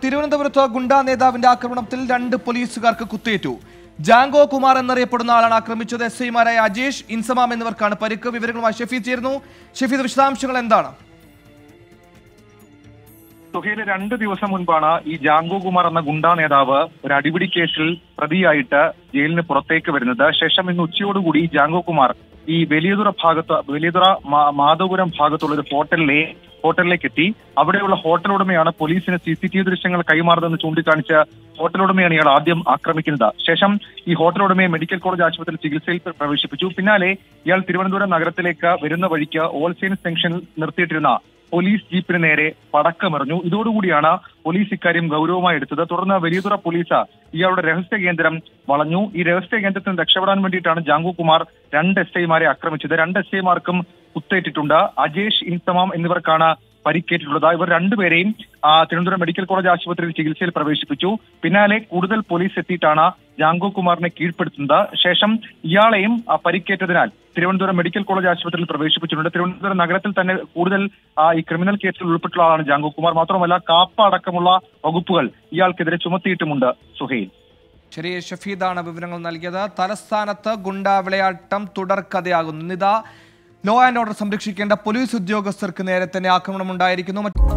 തിരുവനന്തപുരത്ത് ഗുണ്ടാ നേതാവിന്റെ ആക്രമണത്തിൽ രണ്ട് പോലീസുകാർക്ക് കുത്തേറ്റു ജാങ്കോ കുമാർ എന്നറിയപ്പെടുന്ന ആളാണ് ആക്രമിച്ചത് എസ് ഐമാരായ അജേഷ് ഇൻസമാം എന്നിവർക്കാണ് പരിക്ക് വിവരങ്ങളുമായി ഷഫീദ് ചേരുന്നു ഷഫീദ് വിശദാംശങ്ങൾ എന്താണ് സുഹേല് രണ്ട് ദിവസം മുൻപാണ് ഈ ജാങ്കോ കുമാർ എന്ന ഗുണ്ടാ നേതാവ് ഒരു അടിപിടി കേസിൽ പ്രതിയായിട്ട് ജയിലിന് പുറത്തേക്ക് വരുന്നത് ശേഷം ഇന്ന് ഉച്ചയോടുകൂടി ഈ ജാങ്കോ കുമാർ ഈ വലിയതുറ ഭാഗത്ത് വലിയതുറ മാ- മാധവപുരം ഭാഗത്തുള്ള ഒരു ഹോട്ടലിലെ ഹോട്ടലിലേക്ക് എത്തി അവിടെയുള്ള ഹോട്ടൽ ഉടമയാണ് പോലീസിന് സി സി ടി വി ദൃശ്യങ്ങൾ കൈമാറുന്നതെന്ന് ചൂണ്ടിക്കാണിച്ച് ഹോട്ടൽ ഉടമയാണ് ഇയാൾ ആദ്യം ആക്രമിക്കുന്നത് ശേഷം ഈ ഹോട്ടൽ ഉടമയെ മെഡിക്കൽ കോളേജ് ആശുപത്രിയിൽ ചികിത്സയിൽ പ്ര- പ്രവേശിപ്പിച്ചു പിന്നാലെ ഇയാൾ തിരുവനന്തപുരം നഗരത്തിലേക്ക് വരുന്ന വഴിക്ക് ഓൾസെയിൻസ് ജംഗ്ഷനിൽ നിർത്തിയിട്ടിരുന്ന പോലീസ് ജീപ്പിന് നേരെ പടക്കമെറിഞ്ഞു ഇതോടുകൂടിയാണ് പോലീസ് ഇക്കാര്യം ഗൗരവമായി എടുത്തത് തുടർന്ന് വലിയതുറ പോലീസ് ഇയാളുടെ രഹസ്യ കേന്ദ്രം വളഞ്ഞു ഈ രഹസ്യ കേന്ദ്രത്തിൽ നിന്ന് രക്ഷപ്പെടാൻ വേണ്ടിയിട്ടാണ് ജാങ്കു കുമാർ രണ്ട് എസ് ഐമാരെ ആക്രമിച്ചത് രണ്ട് എസ് ഐമാർക്കും കുത്തേറ്റിട്ടുണ്ട് അജേഷ് ഇൻസമാം എന്നിവർക്കാണ് പരിക്കേറ്റിട്ടുള്ളത് ഇവർ രണ്ടുപേരെയും ആ, തിരുവനന്തപുരം മെഡിക്കൽ കോളേജ് ആശുപത്രിയിൽ ചികിത്സയിൽ പ്രവേശിപ്പിച്ചു പിന്നാലെ കൂടുതൽ പോലീസ് എത്തിയിട്ടാണ് ജാങ്കോ കുമാറിനെ കീഴ്പ്പെടുത്തുന്നത് ശേഷം ഇയാളെയും ആ, പരിക്കേറ്റതിനാൽ തിരുവനന്തപുരം മെഡിക്കൽ കോളേജ് ആശുപത്രിയിൽ പ്രവേശിപ്പിച്ചിട്ടുണ്ട് തിരുവനന്തപുരം നഗരത്തിൽ തന്നെ കൂടുതൽ ആ, ഈ ക്രിമിനൽ കേസിൽ ഉൾപ്പെട്ടുള്ള ആളാണ് ജാങ്കോ കുമാർ മാത്രമല്ല കാപ്പ അടക്കമുള്ള വകുപ്പുകൾ ഇയാൾക്കെതിരെ ചുമത്തിയിട്ടുമുണ്ട് സുഹൈൽ ശരി ഷഫീദാണ് വിവരങ്ങൾ നൽകിയത് തലസ്ഥാനത്ത് ഗുണ്ടാ വിളയാട്ടം തുടർക്കഥയാകുന്നു ഇതാ ലോ ആൻഡ് ഓർഡർ സംരക്ഷിക്കേണ്ട പോലീസ് ഉദ്യോഗസ്ഥർക്ക് നേരെ തന്നെ ആക്രമണം ഉണ്ടായിരിക്കുന്നു മറ്റ്